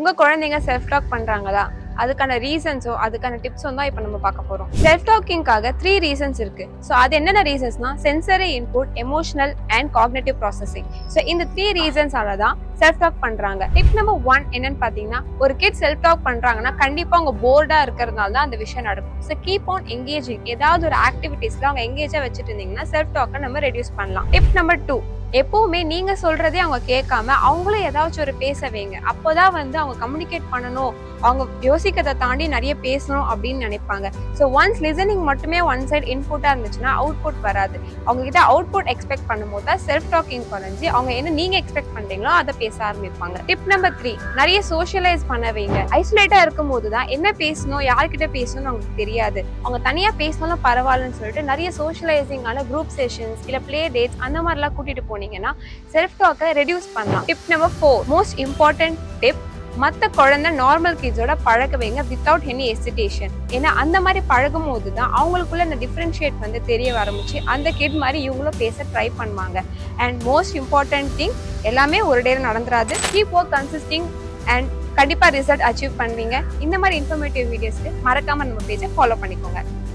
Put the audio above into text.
உங்க குழந்தைங்க self talk பண்றாங்களா அதுக்கான ரீசன்ஸோ அதுக்கான டிப்ஸும் தான் இப்போ நம்ம பார்க்க போறோம் செல்ஃப் டாக்கிங்காக த்ரீ ரீசன்ஸ் இருக்கு ஸோ அது என்னென்ன ரீசன்ஸ்னா sensory input emotional and cognitive processing so இந்த த்ரீ ரீசன்ஸால தான் செல்ஃப் டாக் பண்றாங்க டிப் நம்பர் ஒன் என்னன்னு பாத்தீங்கன்னா ஒரு கிட் செல்ஃப் டாக் பண்றாங்கன்னா கண்டிப்பா அவங்க போர்டா இருக்கிறதுனால தான் அந்த விஷயம் நடக்கும் ஸோ கீப் ஆன் எங்கேஜிங் ஏதாவது ஒரு ஆக்டிவிட்டீஸ்ல அவங்க எங்கேஜா வச்சுட்டு இருந்தீங்கன்னா செல்ஃப் டாக்கை நம்ம ரெடியூஸ் பண்ணலாம் டிப் நம்பர் டூ எப்பவுமே நீங்க சொல்றதே அவங்க கேட்காம அவங்களும் ஏதாச்சும் ஒரு பேச வைங்க அப்போதான் வந்து அவங்க கம்யூனிகேட் பண்ணணும் அவங்க யோசிக்கிறதை தாண்டி நிறைய பேசணும் அப்படின்னு நினைப்பாங்க ஸோ ஒன்ஸ் லிசனிங் மட்டுமே ஒன் சைடு இன்புட்டா இருந்துச்சுன்னா அவுட்புட் வராது அவங்க கிட்ட அவுட்புட் எக்ஸ்பெக்ட் பண்ணும்போது தான் செல்ஃப் டாக்கிங் குறைஞ்சி அவங்க என்ன நீங்க எக்ஸ்பெக்ட் பண்றீங்களோ அதை பேச ஆரம்பிப்பாங்க டிப் நம்பர் த்ரீ நிறைய சோஷியலைஸ் பண்ண வைங்க ஐசோலேட்டா இருக்கும் போது தான் என்ன பேசணும் யார்கிட்ட பேசணும்னு அவங்களுக்கு தெரியாது அவங்க தனியா பேசினாலும் பரவாயில்லன்னு சொல்லிட்டு நிறைய சோஷியலைசிங்கான குரூப் செஷன்ஸ் இல்ல பிளே டேட்ஸ் அந்த மாதிரிலாம் கூட்டிட்டு போனீங்கன்னா செல்ஃப் டாக்கை ரெடியூஸ் பண்ணலாம் tip number four most important tip மற்ற குழந்தை நார்மல் கிட்ஸோட பழக வைங்க வித்தவுட் எனி எசிடேஷன் ஏன்னா அந்த மாதிரி பழகும் போது தான் அவங்களுக்குள்ள இந்த டிஃப்ரென்ஷியேட் வந்து தெரிய ஆரம்பிச்சு அந்த கிட் மாதிரி இவங்களும் பேச ட்ரை பண்ணுவாங்க அண்ட் மோஸ்ட் இம்பார்ட்டன்ட் திங் எல்லாமே ஒரு டே நடந்துராது கீப் ஒர்க் கன்சிஸ்டிங் அண்ட் கண்டிப்பாக ரிசல்ட் அச்சீவ் பண்ணுவீங்க இந்த மாதிரி இன்ஃபர்மேட்டிவ் வீடியோஸ்க்கு மறக்காம நம்ம பேஜை ஃபாலோ பண்ணிக்கோங்க